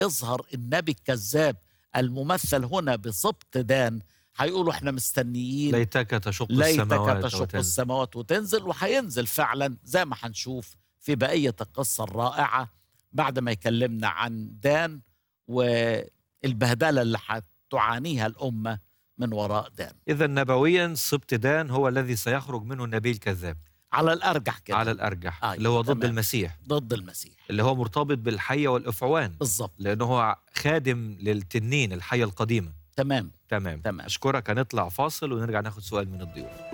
يظهر النبي الكذاب الممثل هنا بسبط دان هيقولوا احنا مستنيين ليتك تشق ليتك السماوات تشق وتنزل. السماوات وتنزل وهينزل فعلا زي ما هنشوف في بقية القصة الرائعة بعد ما يكلمنا عن دان والبهدلة اللي هتعانيها الأمة من وراء دان إذا نبويا سبط دان هو الذي سيخرج منه النبي الكذاب على الأرجح كده على الأرجح أيوة، اللي هو ضد تمام. المسيح ضد المسيح اللي هو مرتبط بالحية والأفعوان بالظبط لأنه هو خادم للتنين الحية القديمة تمام تمام تمام. أشكرك هنطلع فاصل ونرجع ناخد سؤال من الضيوف